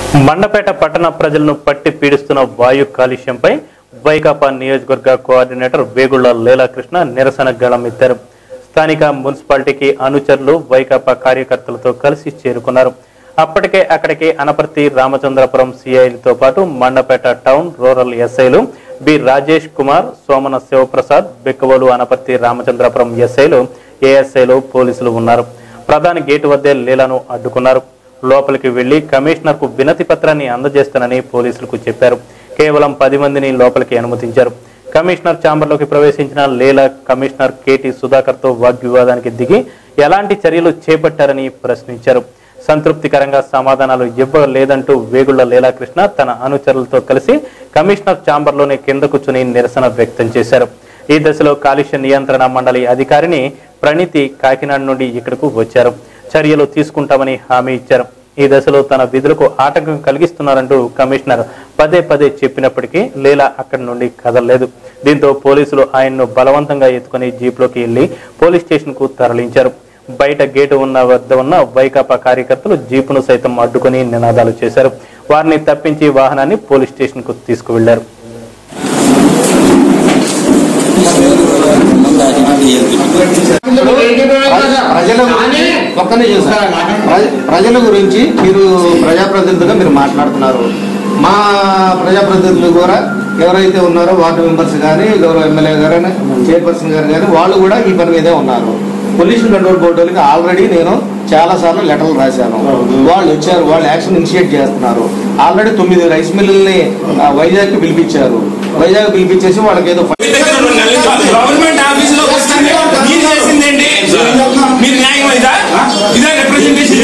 మండపేట పట్టణ ప్రజలను పట్టి పీడిస్తున్న వాయు కాలుష్యంపై వైకాపా నియోజకవర్గ కోఆర్డినేటర్ వేగుళ్ల లీలాకృష్ణ నిరసన గళమెత్తారు స్థానిక మున్సిపాలిటీకి అనుచరులు వైకాపా కార్యకర్తలతో కలిసి చేరుకున్నారు అప్పటికే అక్కడికి అనపర్తి రామచంద్రపురం సిఐలతో పాటు మండపేట టౌన్ రూరల్ ఎస్ఐలు బి రాజేష్ కుమార్ సోమన శివప్రసాద్ బెక్కవోలు అనపర్తి రామచంద్రపురం ఎస్ఐలు ఏఎస్ఐలు పోలీసులు ఉన్నారు ప్రధాన గేటు వద్దే లీలను అడ్డుకున్నారు లోపలికి వెళ్లి కమిషనర్ కు వినతి పత్రాన్ని అందజేస్తానని పోలీసులకు చెప్పారు కేవలం పది మందిని లోపలికి అనుమతించారు కమిషనర్ ఛాంబర్లోకి ప్రవేశించిన లీలా కమిషనర్ కేటీ సుధాకర్ తో వాగ్వివాదానికి దిగి ఎలాంటి చర్యలు చేపట్టారని ప్రశ్నించారు సంతృప్తికరంగా సమాధానాలు ఇవ్వలేదంటూ వేగుళ్ల లీలాకృష్ణ తన అనుచరులతో కలిసి కమిషనర్ ఛాంబర్లోనే కింద కూర్చుని నిరసన వ్యక్తం చేశారు ఈ దశలో కాలుష్య నియంత్రణ మండలి అధికారిని ప్రణీతి కాకినాడ నుండి ఇక్కడకు వచ్చారు చర్యలు తీసుకుంటామని హామీ ఇచ్చారు ఈ దశలో తన విధులకు ఆటంకం కలిగిస్తున్నారంటూ కమిషనర్ పదే పదే చెప్పినప్పటికీ లీలా అక్కడి నుండి కదలలేదు దీంతో పోలీసులు ఆయన్ను బలవంతంగా ఎత్తుకుని జీప్లోకి వెళ్లి పోలీస్ స్టేషన్ కు తరలించారు బయట గేటు ఉన్న వద్ద ఉన్న వైకాపా కార్యకర్తలు జీపును సైతం అడ్డుకుని నినాదాలు చేశారు వారిని తప్పించి వాహనాన్ని పోలీస్ స్టేషన్ కు తీసుకువెళ్లారు ప్రజల ఒక్క నిమిషం సార్. ప్రజ- ప్రజల గురించి మీరు ప్రజాప్రతినిధులుగా మీరు మాట్లాడుతున్నారు మా ప్రజాప్రతినిధులు కూడా ఎవరైతే ఉన్నారో వార్డు మెంబర్స్ కానీ గౌరవ ఎమ్మెల్యే గారు చైర్పర్సన్ గారు కానీ వాళ్ళు కూడా ఈ పని మీదే ఉన్నారు పొల్యూషన్ కంట్రోల్ బోర్డు వాళ్ళకి ఆల్రెడీ నేను చాలా సార్లు లెటర్లు రాశాను వాళ్ళు వచ్చారు వాళ్ళు యాక్షన్ ఇనిషియేట్ చేస్తున్నారు ఆల్రెడీ తొమ్మిది రైస్ మిల్లుల్ని వైజాగ్ పిలిపించారు వైజాగ్ పిలిపించేసి వాళ్ళకి ఏదో గవర్నమెంట్ ఆఫీస్ లో వస్తుంది మీరు చేసిందేంటి మీరు న్యాయం ఇదా ఇదే రిప్రజెంటేషన్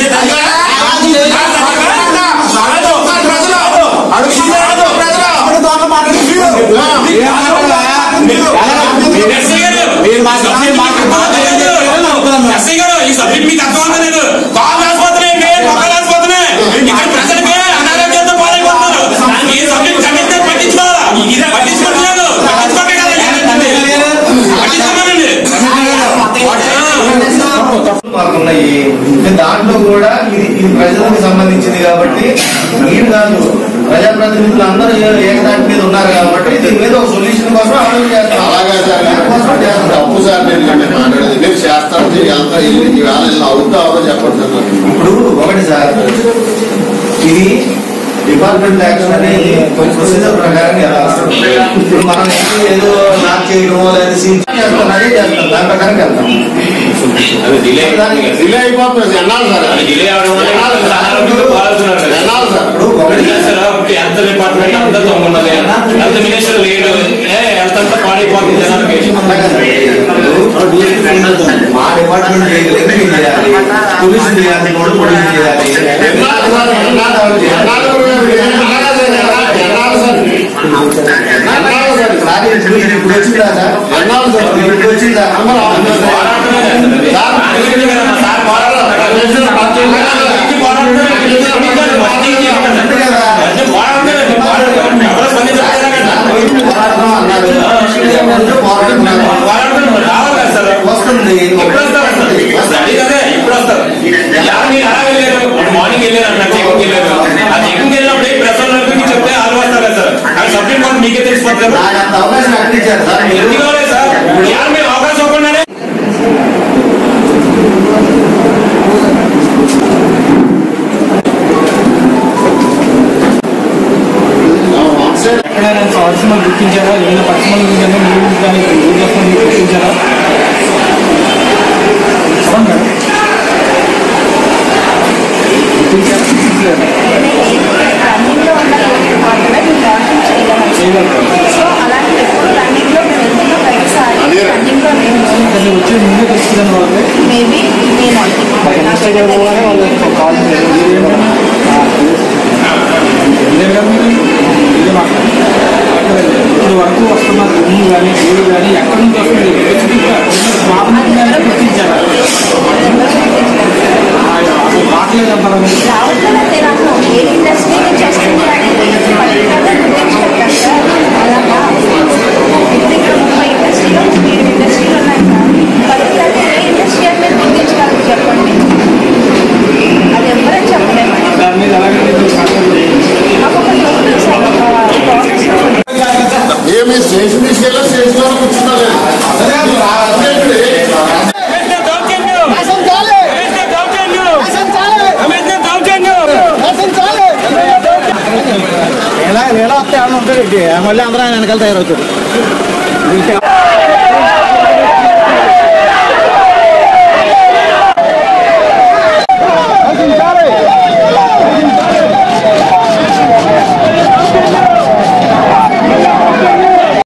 ఎస్ఐ గారు ఈ సబ్జెక్ట్ మీకు అర్థం లేదు కాలు రాసిపోతున్నాయండి మొక్కలు రాసిపోతున్నాయి ఇక్కడ ప్రజలకి అనారోగ్యంతో పాలైపోతున్నారు దానికి ఈ సబ్జెక్ట్ ఖండితే పట్టించుకోవాలా ఇదే పట్టించుకోవట్లేదు పట్టించుకోకే కదా పట్టించుకోమనండి మాకున్నాయి దాంట్లో కూడా ఇది ఇది ప్రజలకు సంబంధించింది కాబట్టి మీరు కాదు ప్రజాప్రతినిధులు అందరూ ఏ- ఏకదాటి మీద ఉన్నారు కాబట్టి దీని మీద ఒక సొల్యూషన్ కోసం ఆలోచన చేస్తాం అలాగే సార్ దానికోసం చేస్తాం. తప్పు సార్ నేను అంటే మాట్లాడేది మీరు చేస్తాను వెళ్తా వెళ్ళి ఈవేళ ఇలా అవుతా అవదో చెప్పండి సార్ నాకు. ఇప్పుడు ఒకటి సార్ ఇది డిపార్ట్మెంట్ యాక్షన్ అనేది కొంచెం ప్రొసీజర్ ప్రకారం చేస్తాం. ఇప్పుడు మనం ఏదో లాక్ చేయడమో లేదా సీల్ చేస్తాం అదే చేస్తాం దాని ప్రకారం వెళ్తాం అది డిలే దానికి డిలే అయిపోతుంది ఎన్నాళ్ళు సార్ అది డిలే అవడం వల్ల ఇంకా అనారోగ్యంతో పాలవుతున్నారు కదా. ఎన్నాళ్ళు సార్ ఇప్పుడు ఒకటి ఒకటి కాదు సార్, ఒకటి హెల్త్ డిపార్ట్మెంట్ అంతా తొమ్మిది హెల్త్ మినిస్టర్ లేడు ఏ హెల్త్ అంతా పాడైపోతుంది జనాలకి మా డిపార్ట్మెంట్ చేయగలిగింది మీరు చేయాలి పోలీసు చేయాలి కూడా పోలీసు చేయాలి ఎన్నాళ్ళు సార్ ఎన్నాళ్ళు ఎన్నాళ్ళు ఎన్నాళ్ళు సార్ ఎన్నాళ్ళు సార్ ఎన్నాళ్ళు సార్ సార్ ఇప్పుడు ఇది ఇప్పుడు వచ్చిందా సార్ ఎన్నాళ్ళు సార్ ఇప్పుడు వచ్చిందా అందరూ ఆలోచిస్తారు. సార్ అడిగింది కదా, మా సార్ పోరాడాలి. ఇంటికి పోరాడుతున్నారు, ఇంటికి పోరాడుతున్నారు, ఇంటికి పోరాడుతున్నారు. అంతే కదా అన్నీ పోరాడుతున్నారు, పోరాడుతున్నారు. ఎవరో స్పందించట్లేదు కదా. పోరాటం అన్నారు ఏమంటే పోరాడుతున్నారు. పోరాడుతున్నారు, రావాలి కదా సార్. వస్తుంది ఎప్పుడు వస్తారు అసలు? అసలు అది కదే, ఇప్పుడు వస్తారు. ఎవరు మీరు అలా వెళ్ళారు? ఇప్పుడు మార్నింగ్ వెళ్ళారు అంటారు, చెకింగ్ వెళ్ళారు. ఆ చెకింగ్ వెళ్ళినప్పుడు ఈ ప్రెస్ వాళ్ళకి చెప్తే వాళ్ళు వస్తారు కదా సార్. ఆ సబ్జెక్ట్ కూడా మీకే తెలిసిపోతారు. నాకు అంత అవకాశం ఎక్కడ ఇచ్చారు సార్ మీరు ఎందుకు ఇవ్వలేదు సార్? ఇప్పుడు ఎవరు మీరు అవకాశం ఇవ్వకుండానే వన్ సైడ్ ఎక్కడైనా పరిశ్రమలు గుర్తించారా ఏదైనా పరిశ్రమలు గురించి మీరు కానీ ఊర్లో మీరు గుర్తించారా చెప్పండి మేడం గుర్తించారా గుర్తించలేదా? రన్నింగ్ లో ఉన్న రోజులు మాత్రమే మేము వాకింగ్ చేయగలం చేయగలుగుతాం సో అలాంటి ఎప్పుడు రన్నింగ్ లో మేము వెళ్తున్న ప్రతిసారి రన్నింగ్ లో మేము అంటే వచ్చే ముందే తెలుసుకున్న వాళ్ళే మేబీ నేను ఇన్స్టాగ్రామ్ వాళ్ళే వాళ్ళు కాల్ చేశారు మీరేమన్నా ఇదే కదా మీరు ఇదే మాట్లాడారు ఇప్పుడు వరకు వస్తున్న రూమ్ కానీ వీడు కానీ ఎక్కడి నుంచి వస్తుంది స్పెసిఫిక్గా మాట్లాడాలని గుర్తించారా మాట్లాడేదంటారా మీరు రావట్లేదు నేను అసలు ఏ ఇండస్ట్రీ చేస్తుంది అనేది పర్టికులర్గా గుర్తించలేదు సార్ అలాగా ఇప్పుడు ఇక్కడ ముప్పై ఇండస్ట్రీలో ఏడు ఇండస్ట్రీలు ఉన్నాయి సార్ పర్టికులర్గా ఏ ఇండస్ట్రీ అని మీరు గుర్తించగలరు చెప్పండి అది ఎవరని చెప్పలేము దాని మీద అలాగే మీరు కంట్రోల్ చేయండి ఎలా ఎలా వస్తే ఏమన్నా ఉంటుంది మళ్ళీ అందరూ ఆయన వెనకాల తయారవుతారు